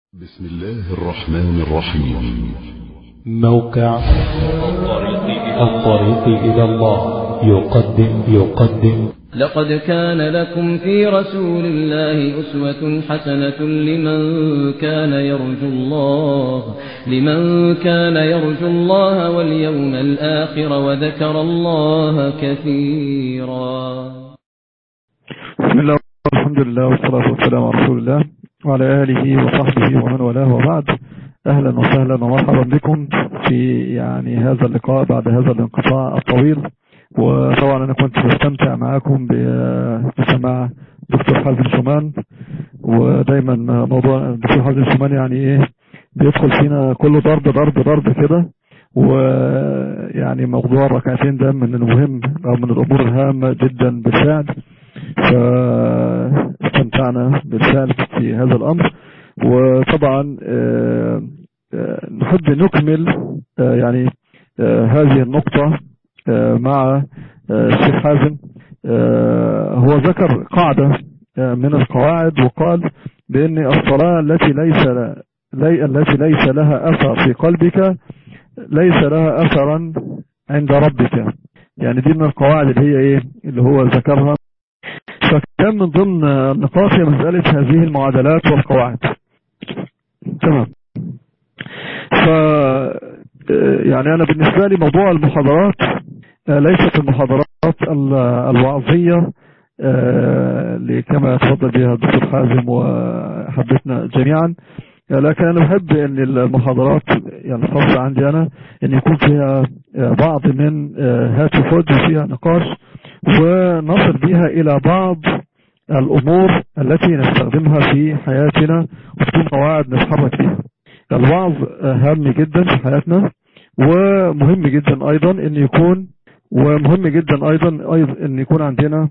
بسم الله الرحمن الرحيم موقع الطريق إلى الله يقدم يقدم لقد كان لكم في رسول الله أسوة حسنة لمن كان يرجو الله لمن كان يرجو الله واليوم الآخر وذكر الله كثيرا بسم الله والحمد لله والصلاة والسلام على رسول الله وعلى آله وصحبه ومن والاه وبعد أهلا وسهلا ومرحبا بكم في يعني هذا اللقاء بعد هذا الانقطاع الطويل وطبعا أنا كنت بستمتع معاكم بسماع دكتور حازم شومان ودايما موضوع دكتور حازم شومان يعني ايه بيدخل فينا كله ضرب ضرب ضرب كده ويعني موضوع الركعتين ده من المهم او من الامور الهامة جدا بالفعل فاستمتعنا بالفعل في هذا الامر وطبعا نحب نكمل يعني هذه النقطة مع الشيخ حازم هو ذكر قاعدة من القواعد وقال بأن الصلاة التي ليس التي ليس لها أثر في قلبك ليس لها أثرا عند ربك يعني دي من القواعد اللي هي ايه اللي هو ذكرها فكان من ضمن النقاط هي مسألة هذه المعادلات والقواعد تمام ف يعني أنا بالنسبة لي موضوع المحاضرات ليست المحاضرات الوعظية كما تفضل بها الدكتور حازم وحبتنا جميعا لكن أنا بحب أن المحاضرات يعني الخاصة عندي أنا أن يكون فيها بعض من هات وفد وفيها نقاش ونصل بها إلى بعض الأمور التي نستخدمها في حياتنا وتكون قواعد نتحرك فيها الوعظ هام جدا في حياتنا ومهم جدا أيضا أن يكون ومهم جدا أيضا أيضا أن يكون عندنا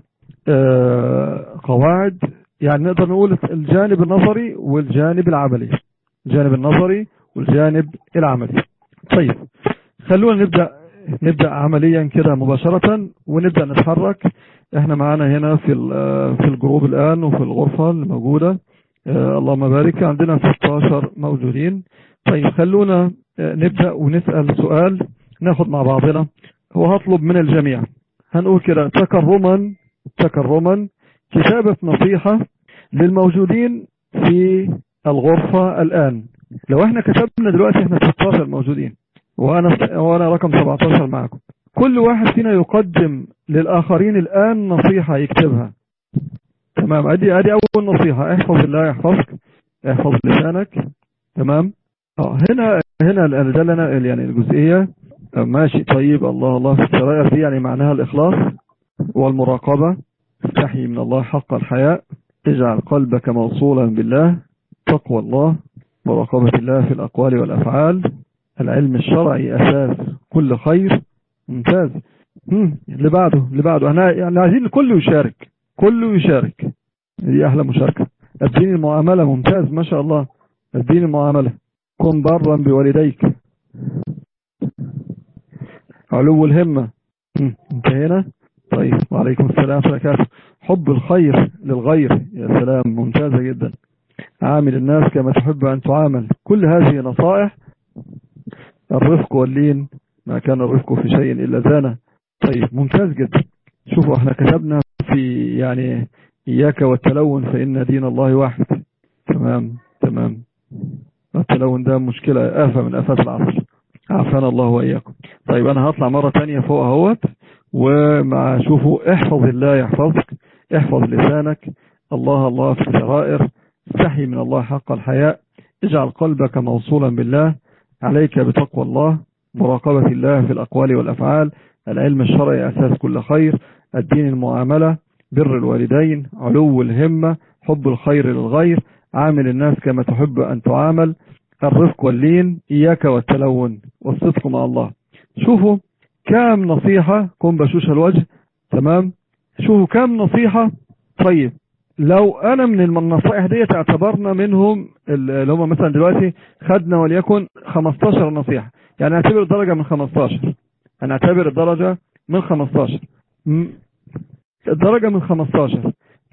قواعد يعني نقدر نقول الجانب النظري والجانب العملي الجانب النظري والجانب العملي طيب خلونا نبدأ نبدأ عمليا كده مباشرة ونبدأ نتحرك احنا معانا هنا في في الجروب الآن وفي الغرفة الموجودة اه اللهم بارك عندنا 16 موجودين طيب خلونا نبدأ ونسأل سؤال ناخد مع بعضنا وهطلب من الجميع هنقول كده تكرما تكرما كتابة نصيحة للموجودين في الغرفة الآن لو احنا كتبنا دلوقتي احنا 16 موجودين وانا وانا رقم 17 معكم كل واحد فينا يقدم للآخرين الآن نصيحة يكتبها تمام ادي ادي اول نصيحة احفظ الله يحفظك احفظ لسانك تمام اه هنا هنا ده اللي انا يعني الجزئية ماشي طيب الله الله في السرائر دي يعني معناها الإخلاص والمراقبة استحي من الله حق الحياء اجعل قلبك موصولا بالله تقوى الله مراقبة الله في الأقوال والأفعال العلم الشرعي أساس كل خير ممتاز اللي بعده اللي بعده احنا يعني عايزين الكل يشارك كله يشارك دي أحلى مشاركة الدين المعاملة ممتاز ما شاء الله الدين المعاملة كن برا بوالديك علو الهمة انتهينا طيب وعليكم السلام وبركاته حب الخير للغير يا سلام ممتازة جدا عامل الناس كما تحب أن تعامل كل هذه نصائح الرفق واللين ما كان الرفق في شيء إلا زانه طيب ممتاز جدا شوفوا احنا كتبنا في يعني إياك والتلون فإن دين الله واحد تمام تمام التلون ده مشكلة آفة من آفات العصر عافانا الله وإياكم طيب أنا هطلع مرة تانية فوق اهوت ومع شوفوا احفظ الله يحفظك احفظ لسانك الله الله في السرائر استحي من الله حق الحياء اجعل قلبك موصولا بالله عليك بتقوى الله مراقبة الله في الأقوال والأفعال العلم الشرعي أساس كل خير الدين المعاملة بر الوالدين علو الهمة حب الخير للغير عامل الناس كما تحب أن تعامل الرفق واللين إياك والتلون والصدق مع الله شوفوا كام نصيحة كن بشوش الوجه تمام شوفوا كام نصيحة طيب لو انا من النصائح دي اعتبرنا منهم اللي هم مثلا دلوقتي خدنا وليكن 15 نصيحة يعني نعتبر الدرجة من 15 هنعتبر الدرجة من 15 الدرجة من 15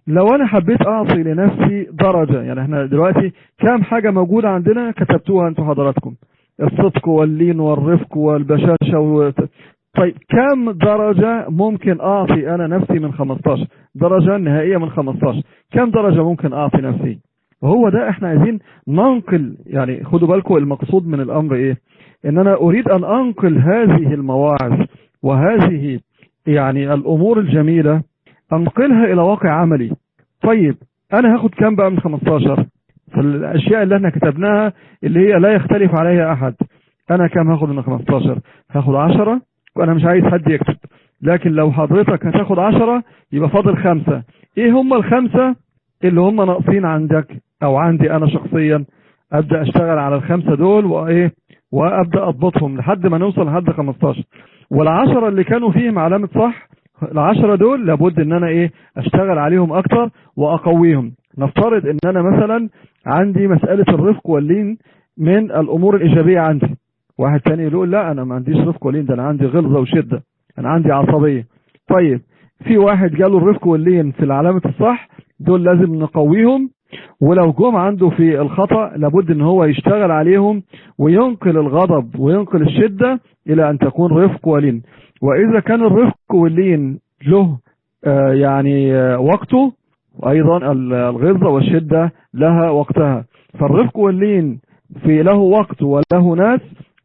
لو انا حبيت اعطي لنفسي درجة يعني احنا دلوقتي كام حاجة موجودة عندنا كتبتوها انتوا حضراتكم الصدق واللين والرفق والبشاشة و... طيب كم درجة ممكن اعطي انا نفسي من 15 درجة نهائية من 15 كم درجة ممكن اعطي نفسي وهو ده احنا عايزين ننقل يعني خدوا بالكم المقصود من الامر ايه ان انا اريد ان انقل هذه المواعظ وهذه يعني الامور الجميلة انقلها الى واقع عملي طيب انا هاخد كام بقى من 15 فالاشياء اللي احنا كتبناها اللي هي لا يختلف عليها احد انا كام هاخد من 15 هاخد 10 وانا مش عايز حد يكتب لكن لو حضرتك هتاخد 10 يبقى فاضل خمسة ايه هم الخمسة اللي هم ناقصين عندك او عندي انا شخصيا ابدا اشتغل على الخمسة دول وايه وابدا اضبطهم لحد ما نوصل لحد 15 والعشرة اللي كانوا فيهم علامة صح العشرة دول لابد ان انا ايه اشتغل عليهم اكتر واقويهم نفترض ان انا مثلا عندي مسألة الرفق واللين من الامور الايجابية عندي واحد تاني يقول لا انا ما عنديش رفق ولين ده انا عندي غلظة وشدة انا عندي عصبية طيب في واحد جاله الرفق واللين في العلامة الصح دول لازم نقويهم ولو جم عنده في الخطأ لابد ان هو يشتغل عليهم وينقل الغضب وينقل الشدة الى ان تكون رفق ولين واذا كان الرفق واللين له آه يعني آه وقته وايضا الغلظة والشدة لها وقتها فالرفق واللين في له وقت وله ناس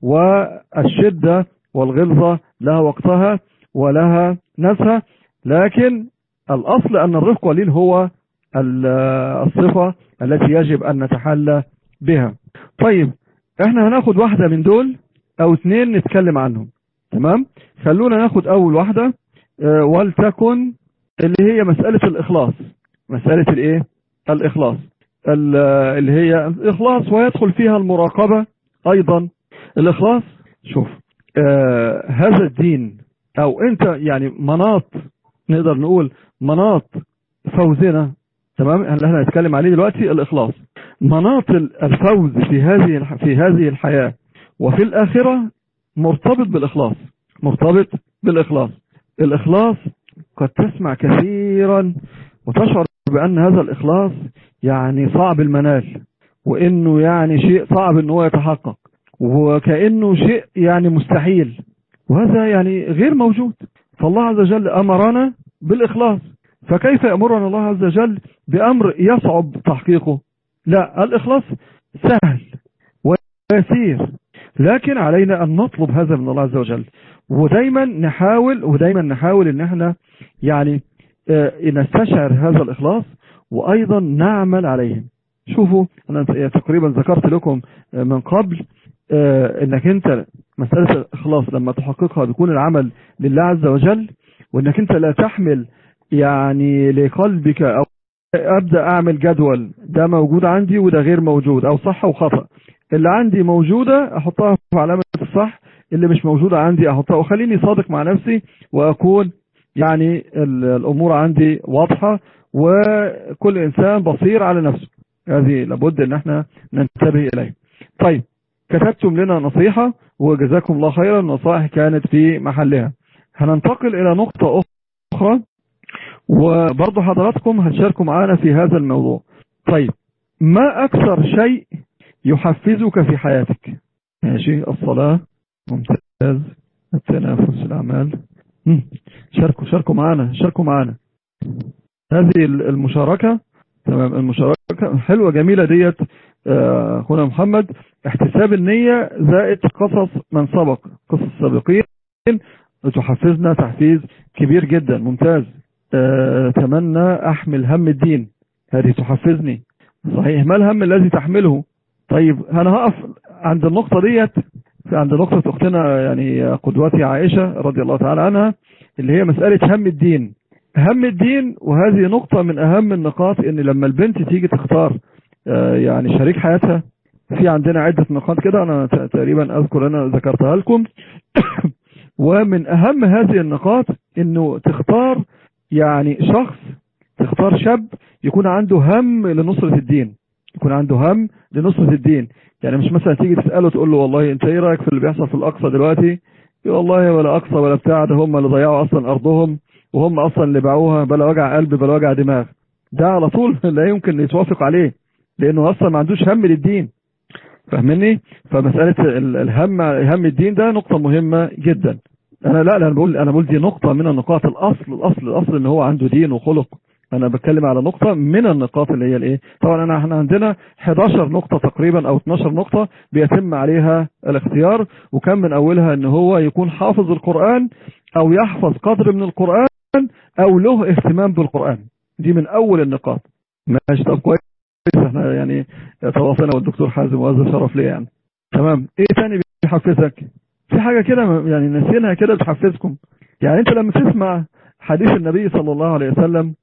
والشدة والغلظة لها وقتها ولها ناسها لكن الاصل ان الرفق واللين هو الصفة التي يجب ان نتحلى بها طيب احنا هناخد واحدة من دول او اثنين نتكلم عنهم تمام خلونا ناخد اول واحدة اه ولتكن اللي هي مسألة الاخلاص مسألة الايه الاخلاص اللي هي الاخلاص ويدخل فيها المراقبة ايضا الاخلاص شوف اه هذا الدين او انت يعني مناط نقدر نقول مناط فوزنا تمام اللي احنا هنتكلم عليه دلوقتي الاخلاص مناط الفوز في هذه في هذه الحياة وفي الآخرة مرتبط بالإخلاص مرتبط بالإخلاص الإخلاص قد تسمع كثيرا وتشعر بأن هذا الإخلاص يعني صعب المنال وإنه يعني شيء صعب إنه يتحقق وكأنه شيء يعني مستحيل وهذا يعني غير موجود فالله عز وجل أمرنا بالإخلاص فكيف يأمرنا الله عز وجل بأمر يصعب تحقيقه لا الإخلاص سهل ويسير لكن علينا أن نطلب هذا من الله عز وجل ودايما نحاول ودايما نحاول ان احنا يعني اه نستشعر هذا الإخلاص وأيضا نعمل عليه شوفوا أنا تقريبا ذكرت لكم من قبل اه انك انت مسألة الإخلاص لما تحققها بيكون العمل لله عز وجل وانك انت لا تحمل يعني لقلبك او ابدا اعمل جدول ده موجود عندي وده غير موجود او صح وخطأ اللي عندي موجودة احطها في علامة الصح اللي مش موجودة عندي احطها وخليني صادق مع نفسي واكون يعني الامور عندي واضحة وكل انسان بصير على نفسه هذه لابد ان احنا ننتبه اليه طيب كتبتم لنا نصيحة وجزاكم الله خيرا النصائح كانت في محلها هننتقل الى نقطة اخرى وبرضه حضراتكم هتشاركوا معانا في هذا الموضوع طيب ما اكثر شيء يحفزك في حياتك ماشي الصلاة ممتاز التنافس الأعمال شاركوا شاركوا معانا شاركوا معانا هذه المشاركة تمام المشاركة حلوة جميلة ديت اخونا محمد احتساب النية زائد قصص من سبق قصص السابقين تحفزنا تحفيز كبير جدا ممتاز اتمنى احمل هم الدين هذه تحفزني صحيح ما الهم الذي تحمله طيب انا هقف عند النقطة ديت عند نقطة اختنا يعني قدوتي عائشة رضي الله تعالى عنها اللي هي مسألة هم الدين هم الدين وهذه نقطة من اهم النقاط ان لما البنت تيجي تختار يعني شريك حياتها في عندنا عدة نقاط كده انا تقريبا اذكر انا ذكرتها لكم ومن اهم هذه النقاط انه تختار يعني شخص تختار شاب يكون عنده هم لنصرة الدين يكون عنده هم لنصرة الدين يعني مش مثلا تيجي تسأله تقول له والله انت ايه رأيك في اللي بيحصل في الاقصى دلوقتي والله ولا اقصى ولا بتاع ده هم اللي ضيعوا اصلا ارضهم وهم اصلا اللي باعوها بلا وجع قلب بلا وجع دماغ ده على طول لا يمكن يتوافق عليه لانه اصلا ما عندوش هم للدين فاهمني فمساله ال- الهم هم الدين ده نقطه مهمه جدا انا لا لا انا بقول انا بقول دي نقطه من النقاط الاصل الاصل الاصل ان هو عنده دين وخلق انا بتكلم على نقطه من النقاط اللي هي الايه طبعا انا احنا عندنا 11 نقطه تقريبا او 12 نقطه بيتم عليها الاختيار وكان من اولها ان هو يكون حافظ القران او يحفظ قدر من القران او له اهتمام بالقران دي من اول النقاط ماشي طب كويس احنا يعني تواصلنا والدكتور حازم وهذا شرف لي يعني تمام ايه تاني بيحفزك في حاجه كده يعني ناسينها كده بتحفزكم يعني انت لما تسمع حديث النبي صلى الله عليه وسلم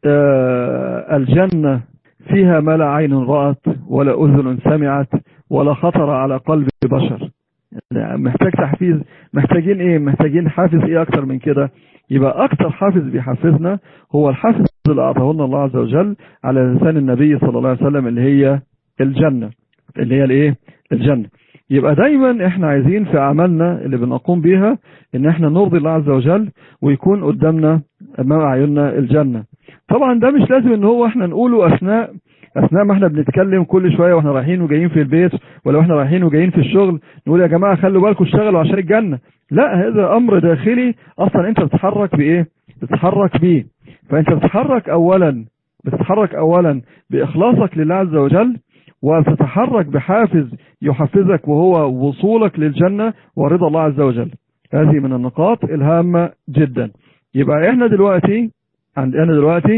آه الجنه فيها ما لا عين رأت ولا أذن سمعت ولا خطر على قلب بشر يعني محتاج تحفيز محتاجين ايه محتاجين حافز ايه اكتر من كده يبقى اكتر حافز بيحفزنا هو الحافز اللي اعطاه لنا الله عز وجل على لسان النبي صلى الله عليه وسلم اللي هي الجنة اللي هي الايه الجنة يبقى دايما احنا عايزين في اعمالنا اللي بنقوم بيها ان احنا نرضي الله عز وجل ويكون قدامنا امام اعيننا الجنة طبعا ده مش لازم ان هو احنا نقوله اثناء اثناء ما احنا بنتكلم كل شويه واحنا رايحين وجايين في البيت ولو احنا رايحين وجايين في الشغل نقول يا جماعه خلوا بالكم اشتغلوا عشان الجنه لا هذا امر داخلي اصلا انت بتتحرك بايه بتتحرك بيه فانت بتتحرك اولا بتتحرك اولا باخلاصك لله عز وجل وتتحرك بحافز يحفزك وهو وصولك للجنه ورضا الله عز وجل هذه من النقاط الهامه جدا يبقى احنا دلوقتي عندنا دلوقتي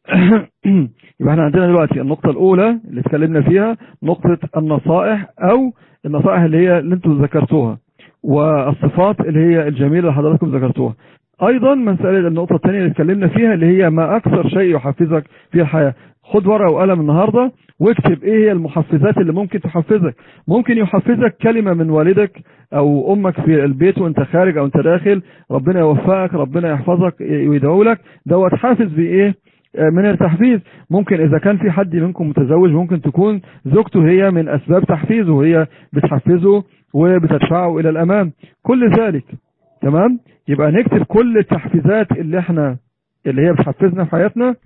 يبقى احنا عندنا دلوقتي النقطة الأولى اللي اتكلمنا فيها نقطة النصائح أو النصائح اللي هي اللي انتم ذكرتوها والصفات اللي هي الجميلة اللي حضراتكم ذكرتوها أيضا مسألة النقطة الثانية اللي اتكلمنا فيها اللي هي ما أكثر شيء يحفزك في الحياة خد ورقة وقلم النهاردة واكتب ايه هي المحفزات اللي ممكن تحفزك ممكن يحفزك كلمة من والدك او امك في البيت وانت خارج او انت داخل ربنا يوفقك ربنا يحفظك ويدعو لك دوت حافز بايه من التحفيز ممكن اذا كان في حد منكم متزوج ممكن تكون زوجته هي من اسباب تحفيزه هي بتحفزه وبتدفعه الى الامام كل ذلك تمام يبقى نكتب كل التحفيزات اللي احنا اللي هي بتحفزنا في حياتنا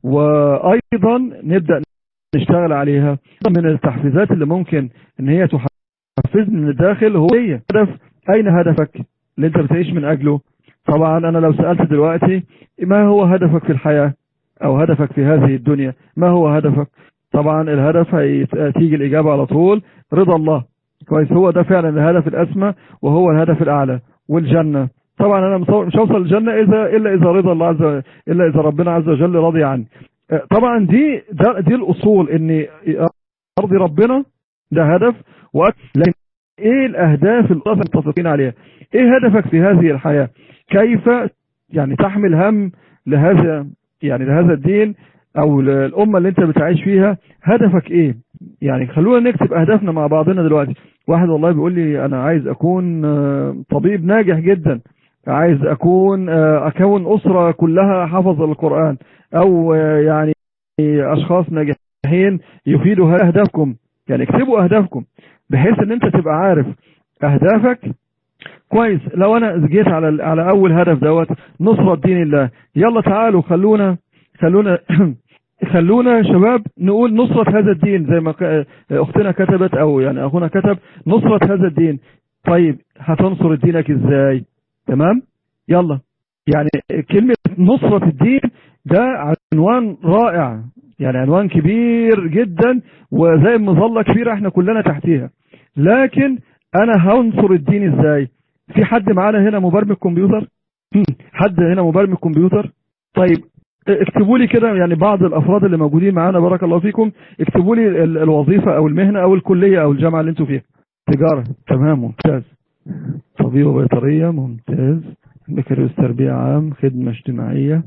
وايضا نبدا نشتغل عليها من التحفيزات اللي ممكن ان هي تحفزني من الداخل هو هي هدف اين هدفك اللي انت بتعيش من اجله طبعا انا لو سألت دلوقتي ما هو هدفك في الحياة او هدفك في هذه الدنيا ما هو هدفك طبعا الهدف هتيجي الاجابة على طول رضا الله كويس هو ده فعلا الهدف الاسمى وهو الهدف الاعلى والجنة طبعا انا مش هوصل الجنة اذا الا اذا رضا الله عز وجل الا اذا ربنا عز وجل راضي عني طبعا دي دي الاصول ان ارضي ربنا ده هدف لكن ايه الاهداف اللي متفقين عليها ايه هدفك في هذه الحياة كيف يعني تحمل هم لهذا يعني لهذا الدين او الامة اللي انت بتعيش فيها هدفك ايه يعني خلونا نكتب اهدافنا مع بعضنا دلوقتي واحد والله بيقول لي انا عايز اكون طبيب ناجح جدا عايز اكون اكون اسرة كلها حفظ القرآن او يعني اشخاص ناجحين يفيدوا اهدافكم يعني اكتبوا اهدافكم بحيث ان انت تبقى عارف اهدافك كويس لو انا جيت على على اول هدف دوت نصرة دين الله يلا تعالوا خلونا خلونا خلونا شباب نقول نصرة هذا الدين زي ما اختنا كتبت او يعني اخونا كتب نصرة هذا الدين طيب هتنصر دينك ازاي تمام يلا يعني كلمة نصرة الدين ده عنوان رائع يعني عنوان كبير جدا وزي مظلة كبيرة احنا كلنا تحتيها لكن انا هنصر الدين ازاي في حد معانا هنا مبرمج كمبيوتر حد هنا مبرمج كمبيوتر طيب اكتبوا لي كده يعني بعض الافراد اللي موجودين معانا بارك الله فيكم اكتبوا لي الوظيفة او المهنة او الكلية او الجامعة اللي انتوا فيها تجارة تمام ممتاز طبيب وبيطرية ممتاز بكالوريوس تربية عام خدمة اجتماعية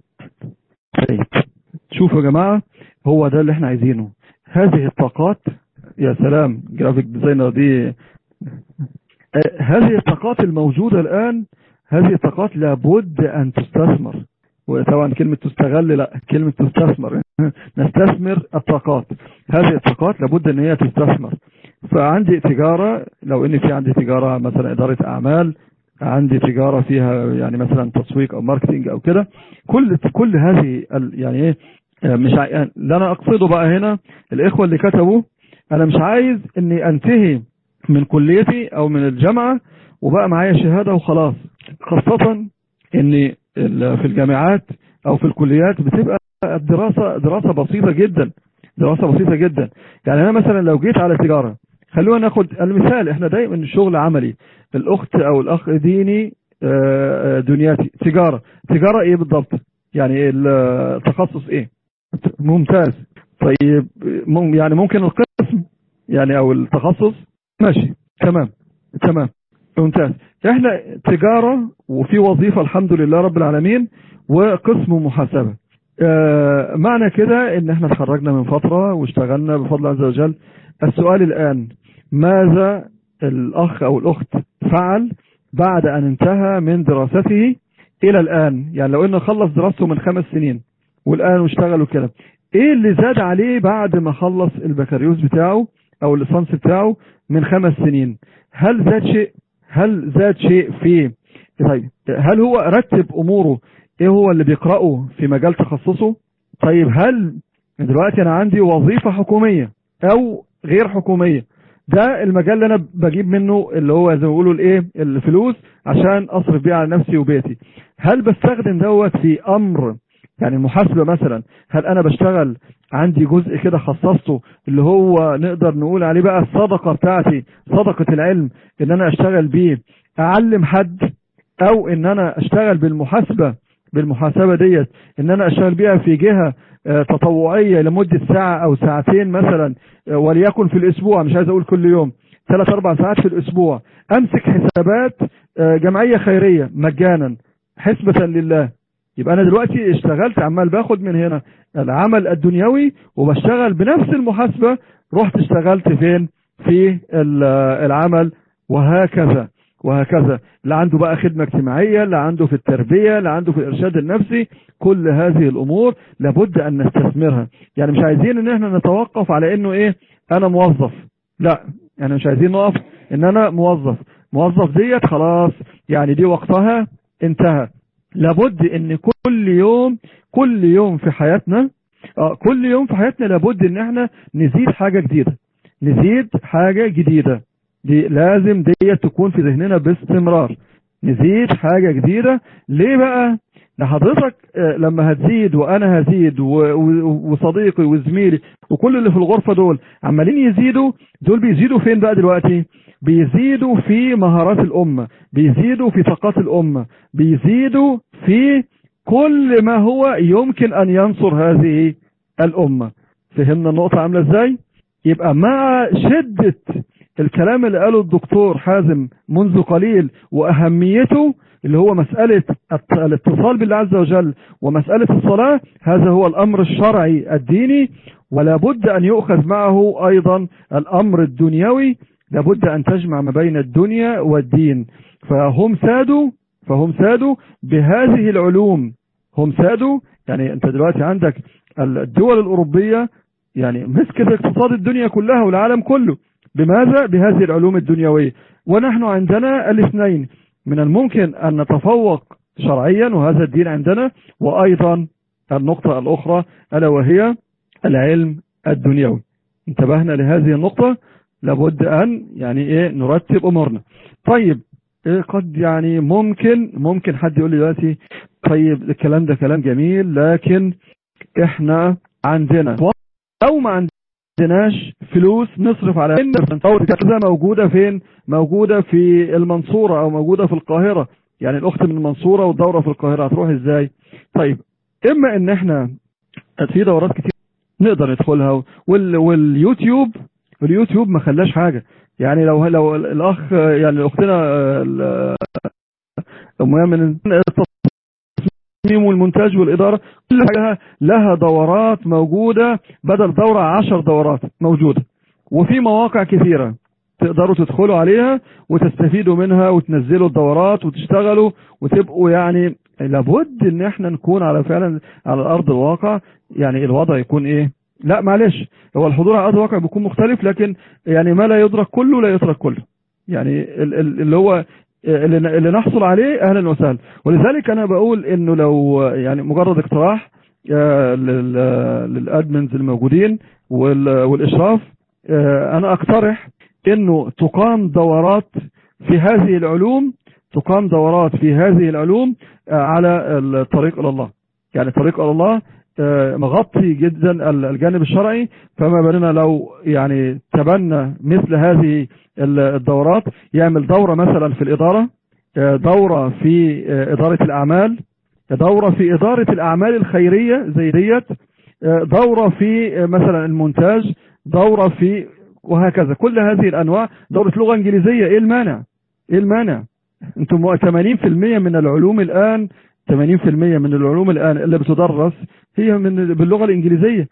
طيب شوفوا يا جماعة هو ده اللي احنا عايزينه هذه الطاقات يا سلام جرافيك ديزاينر دي هذه الطاقات الموجودة الآن هذه الطاقات لابد أن تستثمر وطبعا كلمة تستغل لا كلمة تستثمر نستثمر الطاقات هذه الطاقات لابد ان هي تستثمر فعندي تجارة لو ان في عندي تجارة مثلا ادارة اعمال عندي تجارة فيها يعني مثلا تسويق او ماركتينج او كده كل كل هذه يعني ايه مش ع... يعني اللي انا اقصده بقى هنا الاخوة اللي كتبوا انا مش عايز اني انتهي من كليتي او من الجامعة وبقى معايا شهادة وخلاص خاصة ان في الجامعات او في الكليات بتبقى الدراسة دراسة بسيطة جدا دراسة بسيطة جدا يعني انا مثلا لو جيت على تجارة خلونا ناخد المثال احنا دايما الشغل عملي الاخت او الاخ ديني دنياتي تجارة تجارة ايه بالضبط يعني التخصص ايه ممتاز طيب يعني ممكن القسم يعني او التخصص ماشي تمام تمام ممتاز احنا تجارة وفي وظيفة الحمد لله رب العالمين وقسم محاسبة اه معنى كده ان احنا اتخرجنا من فترة واشتغلنا بفضل عز وجل السؤال الان ماذا الاخ او الاخت فعل بعد ان انتهى من دراسته الى الان يعني لو انه خلص دراسته من خمس سنين والان واشتغل وكده ايه اللي زاد عليه بعد ما خلص البكالوريوس بتاعه او الليسانس بتاعه من خمس سنين هل زاد شيء هل زاد شيء في طيب هل هو رتب اموره ايه هو اللي بيقرأه في مجال تخصصه طيب هل دلوقتي انا عندي وظيفة حكومية او غير حكومية ده المجال اللي انا بجيب منه اللي هو زي ما بيقولوا الايه الفلوس عشان اصرف بيه على نفسي وبيتي هل بستخدم دوت في امر يعني المحاسبة مثلا هل انا بشتغل عندي جزء كده خصصته اللي هو نقدر نقول عليه بقى الصدقة بتاعتي صدقة العلم ان انا اشتغل بيه اعلم حد او ان انا اشتغل بالمحاسبة بالمحاسبة ديت ان انا اشتغل بيها في جهة تطوعية لمدة ساعة او ساعتين مثلا وليكن في الاسبوع مش عايز اقول كل يوم ثلاث اربع ساعات في الاسبوع امسك حسابات جمعية خيرية مجانا حسبة لله يبقى انا دلوقتي اشتغلت عمال باخد من هنا العمل الدنيوي وبشتغل بنفس المحاسبة رحت اشتغلت فين في العمل وهكذا وهكذا اللي عنده بقى خدمة اجتماعية اللي عنده في التربية اللي عنده في الارشاد النفسي كل هذه الامور لابد ان نستثمرها يعني مش عايزين ان احنا نتوقف على انه ايه انا موظف لا يعني مش عايزين نقف ان انا موظف موظف ديت خلاص يعني دي وقتها انتهى لابد ان كل يوم كل يوم في حياتنا اه كل يوم في حياتنا لابد ان احنا نزيد حاجة جديدة نزيد حاجة جديدة دي لازم دي تكون في ذهننا باستمرار نزيد حاجة جديدة ليه بقى لحضرتك لما هتزيد وانا هزيد وصديقي وزميلي وكل اللي في الغرفة دول عمالين يزيدوا دول بيزيدوا فين بقى دلوقتي بيزيدوا في مهارات الأمة بيزيدوا في طاقات الأمة بيزيدوا في كل ما هو يمكن أن ينصر هذه الأمة فهمنا النقطة عاملة ازاي يبقى مع شدة الكلام اللي قاله الدكتور حازم منذ قليل وأهميته اللي هو مسألة الاتصال بالله عز وجل ومسألة الصلاة هذا هو الأمر الشرعي الديني ولا بد أن يؤخذ معه أيضا الأمر الدنيوي لابد أن تجمع ما بين الدنيا والدين فهم سادوا فهم سادوا بهذه العلوم هم سادوا يعني أنت دلوقتي عندك الدول الأوروبية يعني مسكت اقتصاد الدنيا كلها والعالم كله بماذا؟ بهذه العلوم الدنيوية ونحن عندنا الاثنين من الممكن أن نتفوق شرعيا وهذا الدين عندنا وأيضا النقطة الأخرى ألا وهي العلم الدنيوي انتبهنا لهذه النقطة لابد أن يعني إيه نرتب أمورنا طيب إيه قد يعني ممكن ممكن حد يقول لي دلوقتي طيب الكلام ده كلام جميل لكن احنا عندنا او ما عندناش فلوس نصرف على الدورة كذا موجودة فين موجودة في المنصورة او موجودة في القاهرة يعني الاخت من المنصورة والدورة في القاهرة هتروح ازاي طيب اما ان احنا في دورات كتير نقدر ندخلها وال واليوتيوب اليوتيوب ما خلاش حاجة يعني لو لو الاخ يعني اختنا من التصميم والمونتاج والاداره كل حاجه لها دورات موجوده بدل دوره عشر دورات موجوده وفي مواقع كثيره تقدروا تدخلوا عليها وتستفيدوا منها وتنزلوا الدورات وتشتغلوا وتبقوا يعني لابد ان احنا نكون على فعلا على ارض الواقع يعني الوضع يكون ايه لا معلش هو الحضور على ارض الواقع بيكون مختلف لكن يعني ما لا يدرك كله لا يترك كله يعني اللي هو اللي نحصل عليه اهلا وسهلا ولذلك انا بقول انه لو يعني مجرد اقتراح آه، لل- للادمنز الموجودين وال- والاشراف آه، انا اقترح انه تقام دورات في هذه العلوم تقام دورات في هذه العلوم آه، على الطريق الى الله يعني الطريق الى الله آه، مغطي جدا ال- الجانب الشرعي فما بالنا لو يعني تبنى مثل هذه ال- الدورات يعمل دورة مثلا في الإدارة آه، دورة في آه، إدارة الأعمال دورة في إدارة الأعمال الخيرية زي ديت آه، دورة في آه، مثلا المونتاج دورة في وهكذا كل هذه الأنواع دورة لغة إنجليزية إيه المانع إيه المانع أنتم 80% من العلوم الآن 80% من العلوم الآن اللي بتدرس هي من باللغة الإنجليزية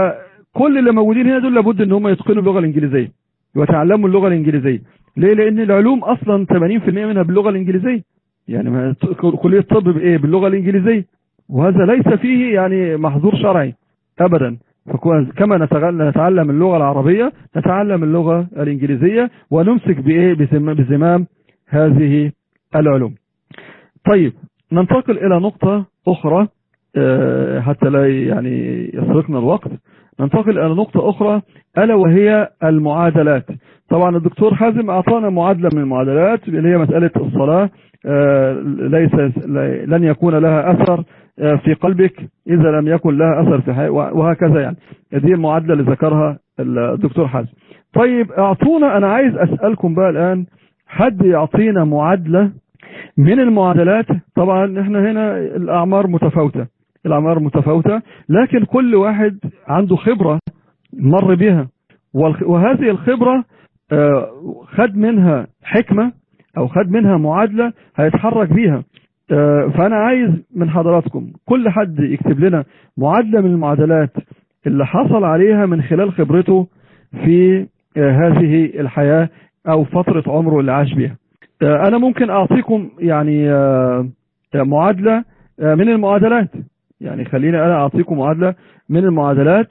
فكل اللي موجودين هنا دول لابد ان هم يتقنوا اللغة الإنجليزية ويتعلموا اللغة الإنجليزية ليه لأن العلوم أصلا 80% منها باللغة الإنجليزية يعني ما ت- كلية الطب بإيه باللغة الإنجليزية وهذا ليس فيه يعني محظور شرعي أبدا فكو- كما نتغل- نتعلم اللغة العربية نتعلم اللغة الإنجليزية ونمسك بإيه بزم- بزمام هذه العلوم طيب ننتقل إلى نقطة أخرى آه، حتى لا يعني يسرقنا الوقت ننتقل إلى نقطة أخرى ألا وهي المعادلات طبعا الدكتور حازم أعطانا معادلة من المعادلات اللي هي مسألة الصلاة آه، ليس لن يكون لها أثر آه، في قلبك إذا لم يكن لها أثر في حي... وهكذا يعني دي المعادلة اللي ذكرها الدكتور حازم طيب اعطونا أنا عايز أسألكم بقى الآن حد يعطينا معادلة من المعادلات طبعا احنا هنا الأعمار متفاوتة الأعمار متفاوتة لكن كل واحد عنده خبرة مر بها والخ- وهذه الخبرة آه، خد منها حكمة أو خد منها معادلة هيتحرك بيها آه، فأنا عايز من حضراتكم كل حد يكتب لنا معادلة من المعادلات اللي حصل عليها من خلال خبرته في آه، هذه الحياة أو فترة عمره اللي عاش بيها آه، أنا ممكن أعطيكم يعني آه، آه، معادلة آه، من المعادلات يعني خليني أنا أعطيكم معادلة من المعادلات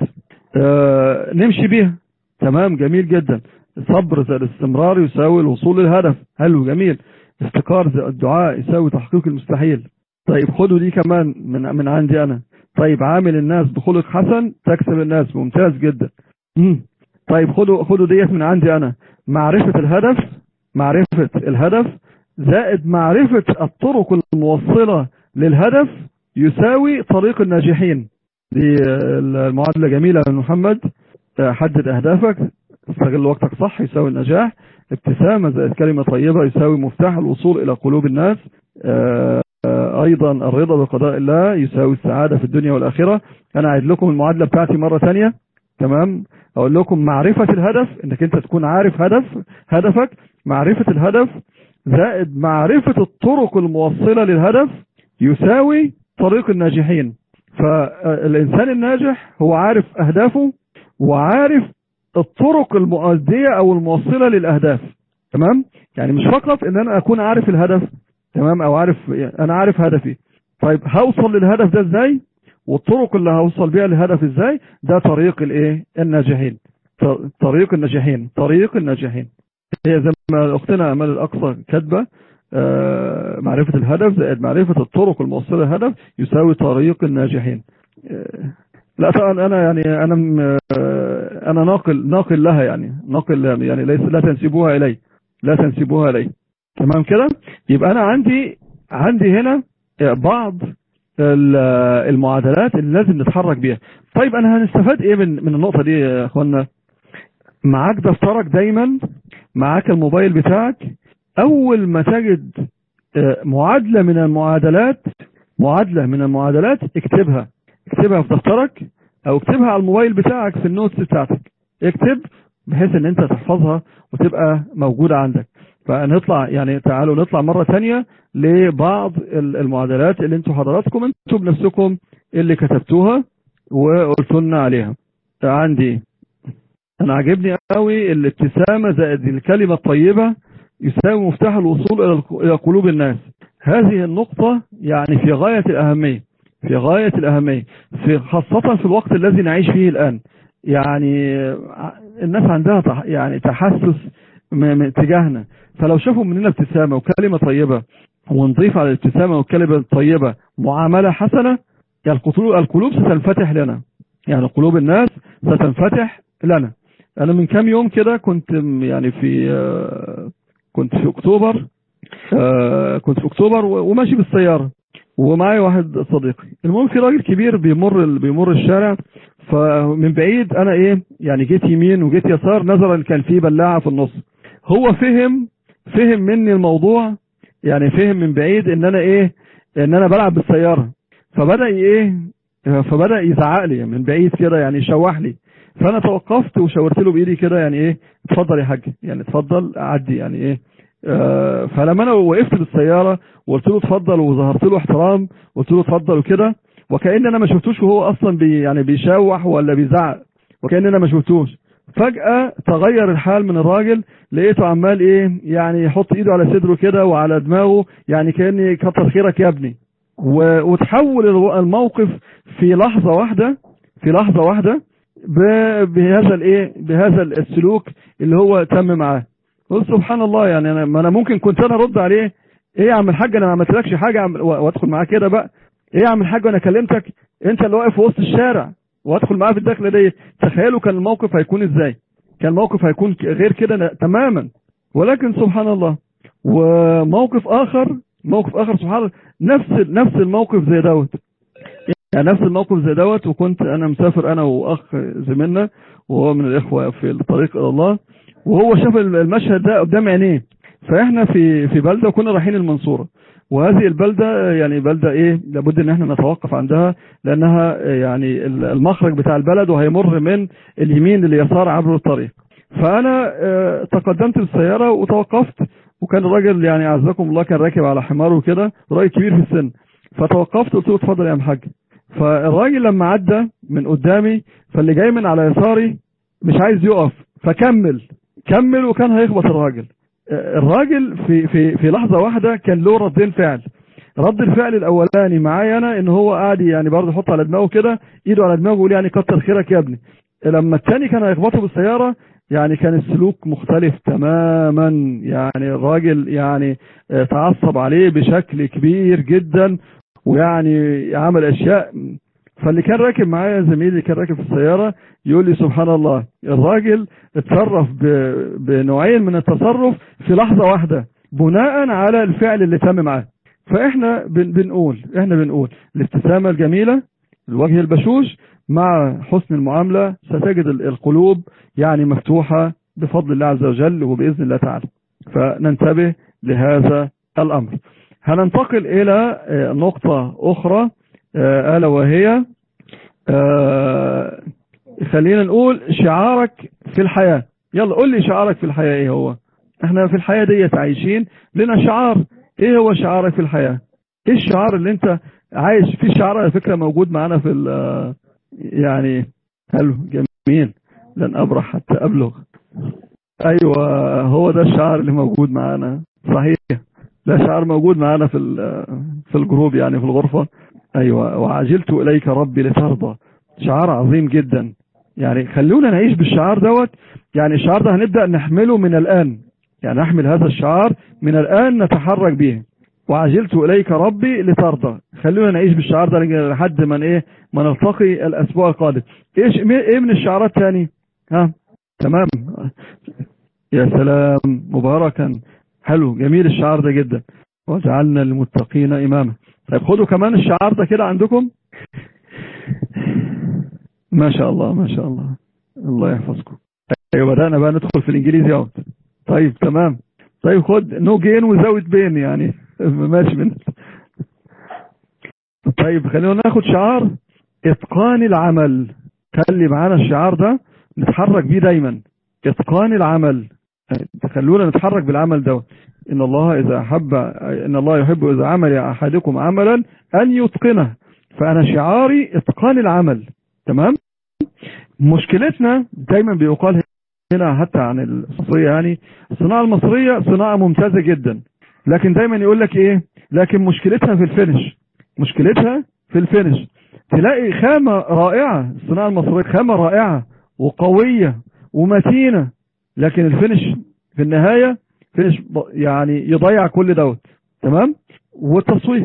آه، نمشي بيها تمام جميل جدا صبر زي الاستمرار يساوي الوصول للهدف حلو جميل افتقار زي الدعاء يساوي تحقيق المستحيل طيب خدوا دي كمان من من عندي انا طيب عامل الناس بخلق حسن تكسب الناس ممتاز جدا مم. طيب خدوا خدوا ديت من عندي انا معرفة الهدف معرفة الهدف زائد معرفة الطرق الموصلة للهدف يساوي طريق الناجحين دي المعادلة جميلة من محمد حدد أهدافك استغل وقتك صح يساوي النجاح ابتسامة زائد كلمة طيبة يساوي مفتاح الوصول إلى قلوب الناس آه، آه، أيضا الرضا بقضاء الله يساوي السعادة في الدنيا والآخرة أنا أعيد لكم المعادلة بتاعتي مرة ثانية تمام أقول لكم معرفة الهدف إنك أنت تكون عارف هدف هدفك معرفة الهدف زائد معرفة الطرق الموصلة للهدف يساوي طريق الناجحين فالإنسان الناجح هو عارف أهدافه وعارف الطرق المؤدية أو الموصلة للأهداف تمام يعني مش فقط إن أنا أكون عارف الهدف تمام أو عارف أنا عارف هدفي طيب هوصل للهدف ده إزاي والطرق اللي هوصل بيها للهدف إزاي ده طريق الإيه الناجحين ط- طريق الناجحين طريق الناجحين هي زي ما أختنا أمال الأقصى كاتبة آه، معرفة الهدف زائد معرفة الطرق الموصلة للهدف يساوي طريق الناجحين آه، لا طبعا انا يعني انا م- آه، انا ناقل ناقل لها يعني ناقل لها، يعني ليس لا تنسبوها الي لا تنسبوها الي تمام كده يبقى انا عندي عندي هنا بعض ال- المعادلات اللي لازم نتحرك بيها طيب انا هنستفاد ايه من من النقطه دي يا اخوانا معاك دفترك دايما معاك الموبايل بتاعك اول ما تجد آه، معادله من المعادلات معادله من المعادلات اكتبها اكتبها في دفترك او اكتبها على الموبايل بتاعك في النوتس بتاعتك اكتب بحيث ان انت تحفظها وتبقى موجودة عندك فنطلع يعني تعالوا نطلع مرة تانية لبعض ال- المعادلات اللي انتوا حضراتكم انتوا بنفسكم اللي كتبتوها وقلتوا لنا عليها عندي انا عاجبني قوي الابتسامة زائد الكلمة الطيبة يساوي مفتاح الوصول الى الق- الى قلوب الناس هذه النقطة يعني في غاية الأهمية في غاية الأهمية في خاصة في الوقت الذي نعيش فيه الآن يعني ع- الناس عندها تح- يعني تحسس م- من تجاهنا فلو شافوا مننا ابتسامة وكلمة طيبة ونضيف على الابتسامة والكلمة الطيبة معاملة حسنة يعني القلوب القلوب ستنفتح لنا يعني قلوب الناس ستنفتح لنا انا من كام يوم كده كنت م- يعني في آه، كنت في اكتوبر آه، كنت في اكتوبر و- وماشي بالسياره ومعايا واحد صديقي المهم في راجل كبير بيمر ال- بيمر الشارع فمن بعيد انا ايه يعني جيت يمين وجيت يسار نظرا إن كان في بلاعه في النص هو فهم فهم مني الموضوع يعني فهم من بعيد ان انا ايه ان انا بلعب بالسياره فبدا ايه فبدا يزعق لي من بعيد كده يعني يشوح لي فانا توقفت وشاورت له بايدي كده يعني ايه اتفضل يا حاج يعني اتفضل عدي يعني ايه آه فلما انا وقفت بالسياره وقلت له اتفضل وظهرت له احترام قلت له اتفضل وكده وكأن انا ما شفتوش وهو اصلا بي يعني بيشوح ولا بيزعق وكأن انا ما شفتوش فجأة تغير الحال من الراجل لقيته عمال ايه يعني يحط ايده على صدره كده وعلى دماغه يعني كأن كتر خيرك يا ابني و- وتحول الو- الموقف في لحظة واحدة في لحظة واحدة ب- بهذا الايه بهذا السلوك اللي هو تم معاه قلت سبحان الله يعني انا ما انا ممكن كنت انا ارد عليه ايه يا عم الحاج انا ما عملتلكش حاجه يا عم- و- وادخل معاه كده بقى ايه يا عم الحاج انا كلمتك انت اللي واقف في وسط الشارع وادخل معاه في الدخله دي تخيلوا كان الموقف هيكون ازاي كان الموقف هيكون ك- غير كده ن- تماما ولكن سبحان الله وموقف اخر موقف اخر سبحان الله نفس نفس الموقف زي دوت يعني نفس الموقف زي دوت وكنت انا مسافر انا واخ زميلنا وهو من الاخوه في الطريق الى الله وهو شاف المشهد ده قدام عينيه فاحنا في في بلده وكنا رايحين المنصوره وهذه البلده يعني بلده ايه لابد ان احنا نتوقف عندها لانها يعني المخرج بتاع البلد وهيمر من اليمين لليسار عبر الطريق فانا آه، تقدمت بالسياره وتوقفت وكان الراجل يعني عزكم الله كان راكب على حمار وكده راجل كبير في السن فتوقفت قلت له اتفضل يا عم حاج فالراجل لما عدى من قدامي فاللي جاي من على يساري مش عايز يقف فكمل كمل وكان هيخبط الراجل آه، الراجل في في في لحظه واحده كان له ردين فعل رد الفعل الاولاني معايا انا ان هو قاعد يعني برضه يحط على دماغه كده ايده على دماغه ويقول يعني كتر خيرك يا ابني لما الثاني كان هيخبطه بالسياره يعني كان السلوك مختلف تماما يعني الراجل يعني آه، تعصب عليه بشكل كبير جدا ويعني عمل اشياء فاللي كان راكب معايا زميلي اللي كان راكب في السياره يقول لي سبحان الله الراجل اتصرف ب- بنوعين من التصرف في لحظه واحده بناء على الفعل اللي تم معاه فاحنا بن- بنقول احنا بنقول الابتسامه الجميله الوجه البشوش مع حسن المعامله ستجد ال- القلوب يعني مفتوحه بفضل الله عز وجل وباذن الله تعالى فننتبه لهذا الامر هننتقل الى آه، نقطه اخرى آه، الا وهي آه، خلينا نقول شعارك في الحياه يلا قول لي شعارك في الحياه ايه هو احنا في الحياه ديت عايشين لنا شعار ايه هو شعارك في الحياه ايه الشعار اللي انت عايش في شعار على فكره موجود معانا في ال- يعني حلو جميل لن ابرح حتى ابلغ ايوه هو ده الشعار اللي موجود معانا صحيح ده شعار موجود معانا في ال- في الجروب يعني في الغرفه ايوه وعجلت اليك ربي لترضى شعار عظيم جدا يعني خلونا نعيش بالشعار دوت يعني الشعار ده هنبدا نحمله من الان يعني نحمل هذا الشعار من الان نتحرك به وعجلت اليك ربي لترضى خلونا نعيش بالشعار ده لحد ما ايه ما نلتقي الاسبوع القادم ايش ايه من الشعارات تاني ها تمام يا سلام مباركا حلو جميل الشعار ده جدا وجعلنا للمتقين اماما طيب خدوا كمان الشعار ده كده عندكم ما شاء الله ما شاء الله الله يحفظكم ايوه بدأنا بقى ندخل في الانجليزي اهو طيب تمام طيب خد نو جين وزاوت بين يعني ماشي من طيب خلينا ناخد شعار اتقان العمل خلي معانا الشعار ده نتحرك بيه دايما اتقان العمل خلونا نتحرك بالعمل ده ان الله اذا احب ان الله يحب اذا عمل احدكم عملا ان يتقنه فانا شعاري اتقان العمل تمام مشكلتنا دايما بيقال هنا حتى عن المصرية يعني الصناعة المصرية صناعة ممتازة جدا لكن دايما يقول لك ايه لكن مشكلتها في الفينش مشكلتها في الفينش تلاقي خامة رائعة الصناعة المصرية خامة رائعة وقوية ومتينة لكن الفينش في النهاية فينش يعني يضيع كل دوت تمام والتسويق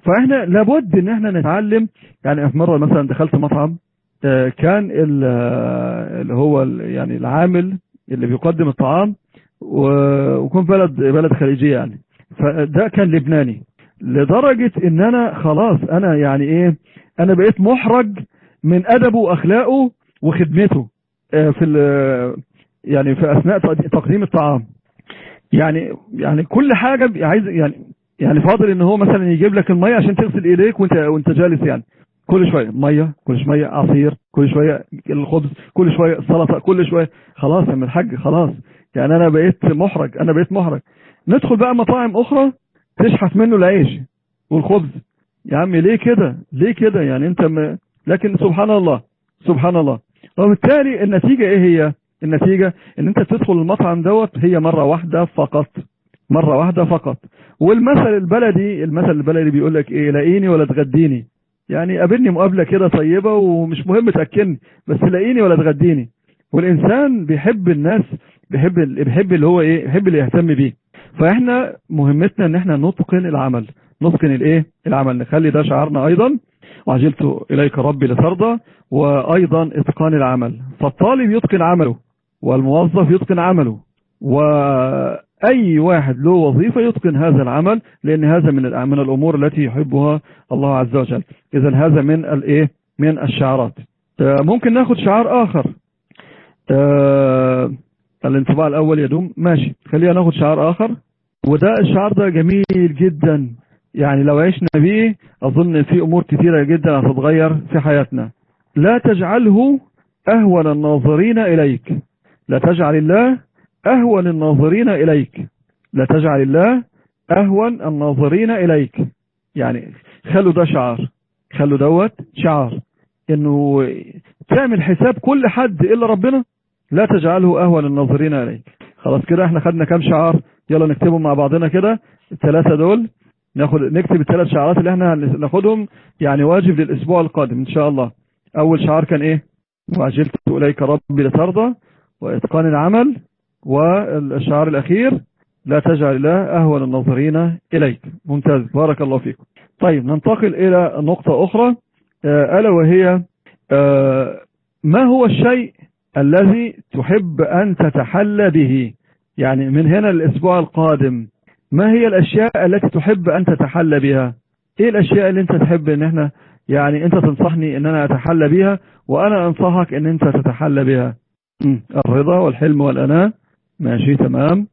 فاحنا لابد ان احنا نتعلم يعني في مره مثلا دخلت مطعم آه، كان ال- آه، اللي هو ال- يعني العامل اللي بيقدم الطعام و- وكون بلد بلد خليجيه يعني فده كان لبناني لدرجه ان انا خلاص انا يعني ايه انا بقيت محرج من ادبه واخلاقه وخدمته آه، في ال- يعني في اثناء تقد- تقديم الطعام يعني يعني كل حاجه عايز يعني يعني فاضل ان هو مثلا يجيب لك الميه عشان تغسل ايديك وانت وانت جالس يعني كل شويه ميه كل شويه عصير كل شويه الخبز كل شويه السلطه كل شويه خلاص يا عم الحاج خلاص يعني انا بقيت محرج انا بقيت محرج ندخل بقى مطاعم اخرى تشحت منه العيش والخبز يا عم ليه كده ليه كده يعني انت م... لكن سبحان الله سبحان الله وبالتالي النتيجه ايه هي النتيجه ان انت تدخل المطعم دوت هي مره واحده فقط مره واحده فقط والمثل البلدي المثل البلدي بيقول لك ايه لاقيني ولا تغديني يعني قابلني مقابله كده طيبه ومش مهم تاكلني بس لاقيني ولا تغديني والانسان بيحب الناس بيحب بيحب اللي هو ايه بيحب اللي يهتم بيه فاحنا مهمتنا ان احنا نتقن العمل نتقن الايه العمل نخلي ده شعارنا ايضا وعجلت اليك ربي لترضى وايضا اتقان العمل فالطالب يتقن عمله والموظف يتقن عمله واي واحد له وظيفه يتقن هذا العمل لان هذا من الأ- من الامور التي يحبها الله عز وجل اذا هذا من الايه من الشعارات آه، ممكن ناخد شعار اخر آه، الانطباع الاول يدوم ماشي خلينا ناخد شعار اخر وده الشعار ده جميل جدا يعني لو عشنا بيه اظن في امور كثيره جدا هتتغير في حياتنا لا تجعله اهون الناظرين اليك لا تجعل الله اهون الناظرين اليك لا تجعل الله اهون الناظرين اليك يعني خلوا ده شعار خلوا دوت شعار انه تعمل حساب كل حد الا ربنا لا تجعله اهون الناظرين اليك خلاص كده احنا خدنا كام شعار يلا نكتبهم مع بعضنا كده الثلاثه دول ناخد نكتب الثلاث شعارات اللي احنا هناخدهم يعني واجب للاسبوع القادم ان شاء الله اول شعار كان ايه وعجلت اليك ربي لترضى واتقان العمل والشعار الاخير لا تجعل الله اهون الناظرين اليك ممتاز بارك الله فيكم طيب ننتقل الى نقطه اخرى آه، الا وهي آه، ما هو الشيء الذي تحب ان تتحلى به يعني من هنا الاسبوع القادم ما هي الاشياء التي تحب ان تتحلى بها ايه الاشياء اللي انت تحب ان احنا يعني انت تنصحني ان انا اتحلى بها وانا انصحك ان انت تتحلى بها مم. الرضا والحلم والاناة ماشي تمام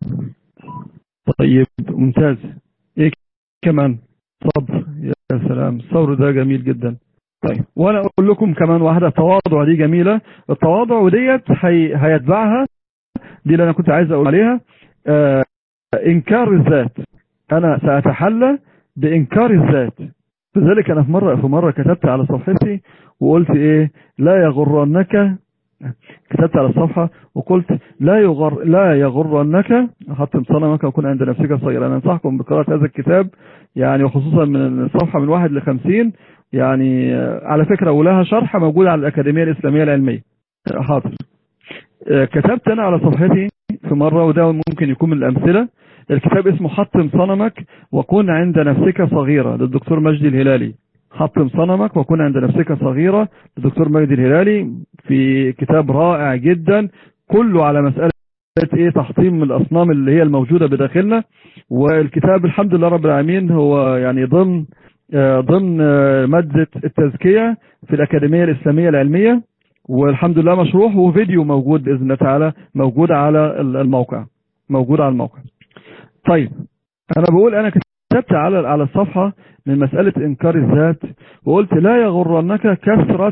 طيب ممتاز ايه كمان صبر يا سلام الصبر ده جميل جدا طيب وانا اقول لكم كمان واحده التواضع دي جميله التواضع وديت هي... هيتبعها دي اللي انا كنت عايز اقول عليها آه انكار الذات انا ساتحلى بانكار الذات لذلك انا في مره في مره كتبت على صفحتي وقلت ايه لا يغرنك كتبت على الصفحه وقلت لا يغر لا يغرنك حتى صنمك وكن عند نفسك صغيرا انا انصحكم بقراءه هذا الكتاب يعني وخصوصا من الصفحه من واحد لخمسين يعني آه، على فكره ولها شرح موجود على الاكاديميه الاسلاميه العلميه آه، حاضر آه، كتبت انا على صفحتي في مره وده ممكن يكون من الامثله الكتاب اسمه حطم صنمك وكن عند نفسك صغيرة للدكتور مجدي الهلالي حطم صنمك وكن عند نفسك صغيرة للدكتور مجدي الهلالي في كتاب رائع جدا كله على مسألة ايه تحطيم الاصنام اللي هي الموجودة بداخلنا والكتاب الحمد لله رب العالمين هو يعني ضمن آه، ضمن آه، مادة التزكية في الأكاديمية الإسلامية العلمية والحمد لله مشروح وفيديو موجود بإذن الله تعالى موجود على الموقع موجود على الموقع طيب انا بقول انا كتبت على على الصفحه من مساله انكار الذات وقلت لا يغرنك كثره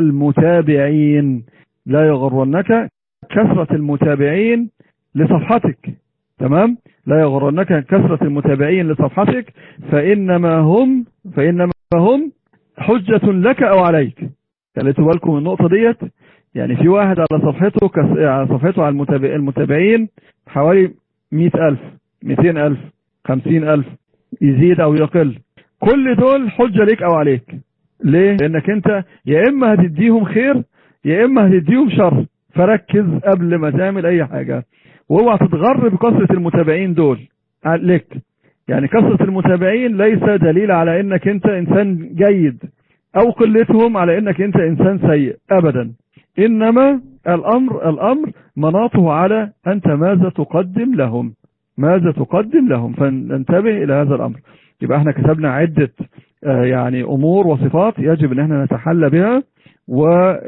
المتابعين لا يغرنك كثره المتابعين لصفحتك تمام لا يغرنك كثره المتابعين لصفحتك فانما هم فانما هم حجه لك او عليك خليتوا بالكم من النقطه ديت يعني في واحد على صفحته كس... على صفحته على المتابع... المتابعين حوالي 100000 200000 50000 يزيد او يقل كل دول حجة ليك او عليك ليه لانك انت يا اما هتديهم خير يا اما هتديهم شر فركز قبل ما تعمل اي حاجة واوعى تتغر بكثرة المتابعين دول لك يعني كثرة المتابعين ليس دليل على انك انت انسان جيد او قلتهم على انك انت انسان سيء ابدا انما الامر الامر مناطه على انت ماذا تقدم لهم ماذا تقدم لهم فننتبه الى هذا الامر يبقى احنا كتبنا عدة آه، يعني امور وصفات يجب ان احنا نتحلى بها و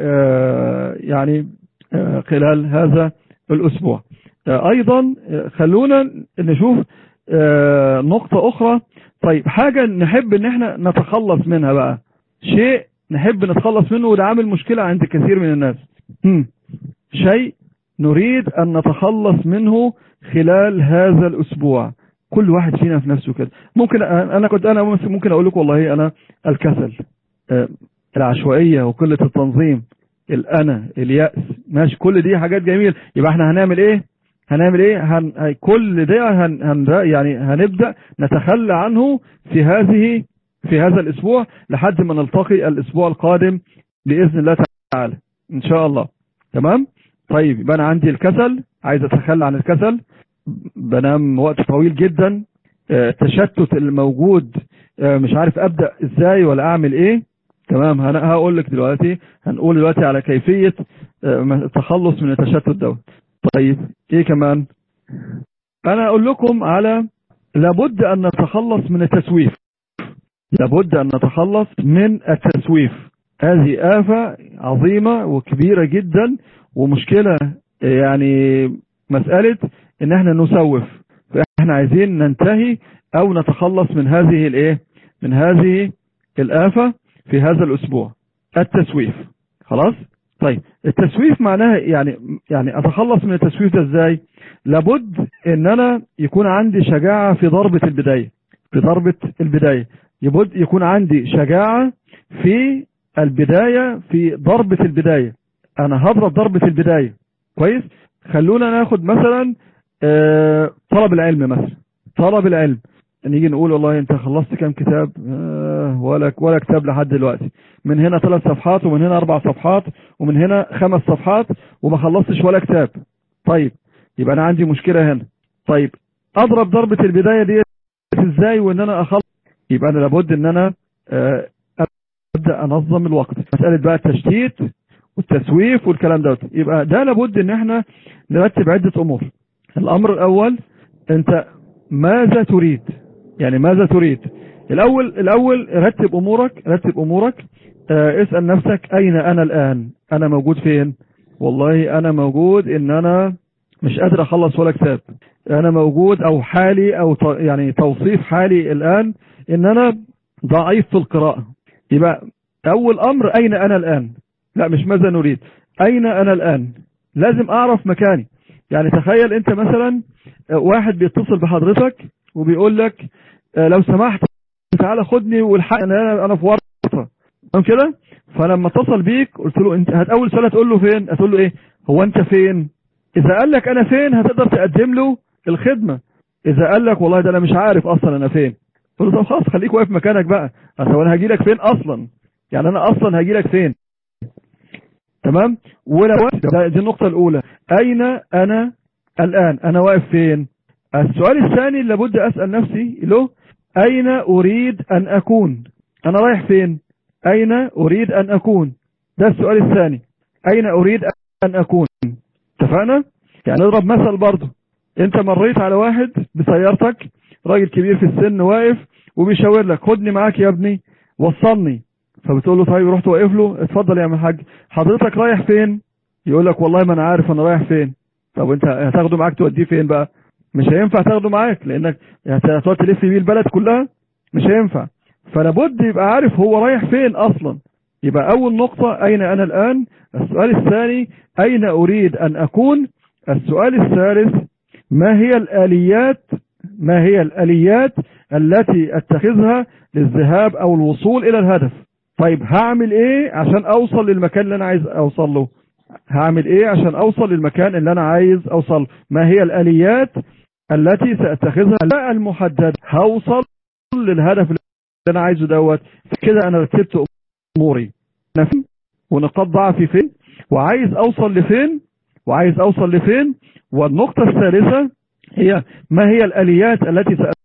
آه، يعني آه، خلال هذا الاسبوع آه، ايضا آه، خلونا نشوف آه، نقطة اخرى طيب حاجة نحب ان احنا نتخلص منها بقى شيء نحب نتخلص منه وده عامل مشكلة عند كثير من الناس هم. شيء نريد ان نتخلص منه خلال هذا الاسبوع كل واحد فينا في نفسه كده ممكن انا كنت انا ممكن اقول لكم والله انا الكسل آه، العشوائية وقلة التنظيم الانا اليأس ماشي كل دي حاجات جميلة يبقى احنا هنعمل ايه هنعمل ايه هن... هي- كل ده هن... هن... يعني هنبدأ نتخلى عنه في هذه في هذا الاسبوع لحد ما نلتقي الاسبوع القادم باذن الله تعالى ان شاء الله تمام طيب يبقى انا عندي الكسل عايز اتخلى عن الكسل بنام وقت طويل جدا آه، التشتت الموجود آه، مش عارف ابدا ازاي ولا اعمل ايه تمام هن- هقول لك دلوقتي هنقول دلوقتي على كيفيه آه، التخلص من التشتت دوت طيب ايه كمان انا اقول لكم على لابد ان نتخلص من التسويف لابد ان نتخلص من التسويف هذه آفة عظيمة وكبيرة جدا ومشكلة يعني مسألة ان احنا نسوف فاحنا عايزين ننتهي او نتخلص من هذه الايه من هذه الآفة في هذا الاسبوع التسويف خلاص طيب التسويف معناها يعني يعني اتخلص من التسويف ده ازاي لابد ان انا يكون عندي شجاعة في ضربة البداية في ضربة البداية يبد يكون عندي شجاعة في البداية في ضربة البداية انا هضرب ضربة البداية كويس خلونا ناخد مثلا آه، طلب العلم مثلا طلب العلم نيجي نقول والله انت خلصت كام كتاب آه، ولا ولا كتاب لحد دلوقتي من هنا ثلاث صفحات ومن هنا اربع صفحات ومن هنا خمس صفحات وما خلصتش ولا كتاب طيب يبقى انا عندي مشكلة هنا طيب اضرب ضربة البداية دي ازاي وان انا اخلص يبقى انا لابد ان انا آه، ابدا انظم الوقت مساله بقى التشتيت والتسويف والكلام دوت يبقى ده لابد ان احنا نرتب عده امور الامر الاول انت ماذا تريد يعني ماذا تريد الاول الاول رتب امورك رتب امورك آه، اسال نفسك اين انا الان انا موجود فين والله انا موجود ان انا مش قادر اخلص ولا كتاب انا موجود او حالي او ت- يعني توصيف حالي الان ان انا ضعيف في القراءة يبقى اول امر اين انا الان لا مش ماذا نريد اين انا الان لازم اعرف مكاني يعني تخيل انت مثلا آه، واحد بيتصل بحضرتك وبيقول لك آه، لو سمحت تعالى خدني والحق انا انا في ورطه تمام كده فلما اتصل بيك قلت له انت هت اول سؤال هتقول له فين هتقول له ايه هو انت فين اذا قال لك انا فين هتقدر تقدم له الخدمه اذا قال لك والله ده انا مش عارف اصلا انا فين قلت له طب خلاص خليك واقف مكانك بقى اصل انا هاجي لك فين اصلا يعني انا اصلا هاجي لك فين تمام ولو ده- دي النقطه الاولى اين انا الان انا واقف فين السؤال الثاني اللي لابد اسال نفسي له اين اريد ان اكون انا رايح فين اين اريد ان اكون ده السؤال الثاني اين اريد ان اكون اتفقنا يعني نضرب مثل برضه انت مريت على واحد بسيارتك راجل كبير في السن واقف وبيشاور لك خدني معاك يا ابني وصلني فبتقول له طيب رحت واقف له اتفضل يا عم الحاج حضرتك رايح فين يقول لك والله ما انا عارف انا رايح فين طب انت هتاخده معاك توديه فين بقى مش هينفع تاخده معاك لانك هتقعد تلف بيه البلد كلها مش هينفع فلابد يبقى عارف هو رايح فين اصلا يبقى اول نقطة اين انا الان السؤال الثاني اين اريد ان اكون السؤال الثالث ما هي الاليات ما هي الاليات التي اتخذها للذهاب او الوصول الى الهدف طيب هعمل ايه عشان اوصل للمكان اللي انا عايز اوصل له هعمل ايه عشان اوصل للمكان اللي انا عايز اوصل ما هي الاليات التي ساتخذها المحدد هوصل للهدف اللي انا عايزه دوت كده انا رتبت اموري انا فين ونقاط ضعفي فين وعايز اوصل لفين وعايز اوصل لفين والنقطة الثالثة هي ما هي الاليات التي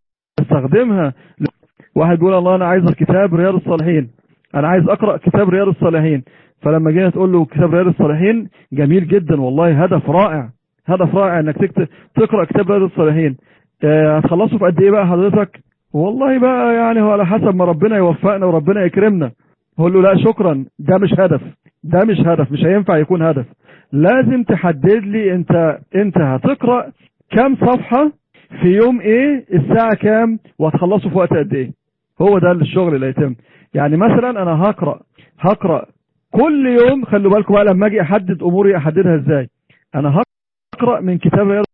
استخدمها واحد بيقول الله انا عايز كتاب رياض الصالحين انا عايز اقرا كتاب رياض الصالحين فلما جينا تقول له كتاب رياض الصالحين جميل جدا والله هدف رائع هدف رائع انك تكتب تقرا كتاب رياض الصالحين آه، هتخلصه في قد ايه بقى حضرتك والله بقى يعني هو على حسب ما ربنا يوفقنا وربنا يكرمنا هقول له لا شكرا ده مش هدف ده مش هدف مش هينفع يكون هدف لازم تحدد لي انت انت هتقرا كام صفحه في يوم ايه الساعه كام وهتخلصه في وقت قد ايه هو ده الشغل اللي هيتم يعني مثلا انا هقرا هقرا كل يوم خلوا بالكم بقى لما اجي احدد اموري احددها ازاي انا هقرا من كتاب رياض